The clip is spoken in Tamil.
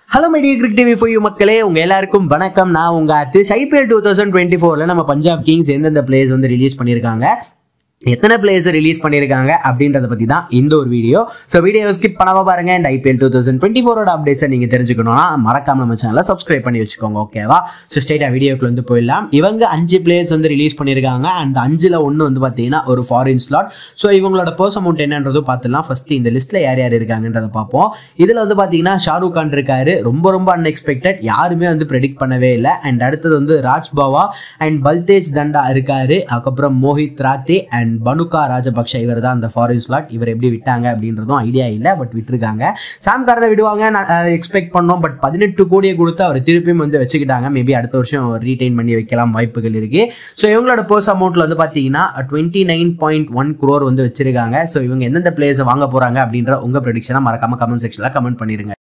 hello my dear cric TV for you மக்களே உங்க எல்லாருக்கும் வணக்கம் நான் உங்க Athish IPL two thousand twenty ஃபோர்ல நம்ம பஞ்சாப் கிங்ஸ் எந்தெந்த பிளேயர்ஸ் வந்து ரிலீஸ் பண்ணியிருக்காங்க எத்தனை பிளேயர்ஸ் ரிலீஸ் பண்ணியிருக்காங்க அப்படின்றத பற்றி தான் இந்த ஒரு வீடியோ ஸோ வீடியோ ஸ்கிப் பண்ணாம பாருங்க and IPL two thousand twenty ஃபோரோட அப்டேட்ஸை நீங்கள் தெரிஞ்சுக்கணும்னா மறக்காம நம்ம சேனலை சப்ஸ்கிரைப் பண்ணி வச்சுக்கோங்க ஓகேவா ஸோ ஸ்ட்ரைட்டாக வீடியோக்குள்ள வந்து போயிடலாம் இவங்க அஞ்சு பிளேயர்ஸ் வந்து ரிலீஸ் பண்ணியிருக்காங்க அண்ட் அஞ்சில் ஒன்று வந்து பார்த்தீங்கன்னா ஒரு ஃபாரின் ஸ்லாட் ஸோ இவங்களோட பர்ஸ் அமௌண்ட் என்னன்றதும் பார்த்துலாம் ஃபர்ஸ்ட் இந்த லிஸ்ட்டில் யார் யார் இருக்காங்கன்றதை பார்ப்போம் இதில் வந்து பார்த்தீங்கன்னா ஷாருக் கான் இருக்காரு ரொம்ப ரொம்ப அன்எக்ஸ்பெக்டட் யாருமே வந்து ப்ரெடிக்ட் பண்ணவே இல்லை அண்ட் அடுத்தது வந்து ராஜ் பவா அண்ட் பல்தேஜ் தண்டா இருக்காரு அதுக்கப்புறம் மோஹித் ராத்தே அண்ட் பனுகா ராஜபக்ஷ இவர் தான் அந்த ஃபாரின் ஸ்லாட் இவர் எப்படி விட்டாங்க அப்படின்றதும் ஐடியா இல்லை பட் விட்டுருக்காங்க சாம் காரனை விடுவாங்க எக்ஸ்பெக்ட் பண்ணோம் பட் பதினெட்டு கோடியை கொடுத்து அவர் திருப்பியும் வந்து வச்சுக்கிட்டாங்க மேபி அடுத்த வருஷம் ரீடைன் பண்ணி வைக்கலாம் வாய்ப்புகள் இருக்கு ஸோ இவங்களோட பர்ஸ் அமௌண்ட்ல வந்து பார்த்தீங்கன்னா twenty nine point one crore வந்து வச்சிருக்காங்க ஸோ இவங்க எந்தெந்த பிளேயர்ஸ் வாங்க போறாங்க அப்படின்ற உங்க ப்ரெடிக்ஷனை மறக்காம கமெண்ட் செக்ஷனில் கமெண்ட் பண்ணிருங்க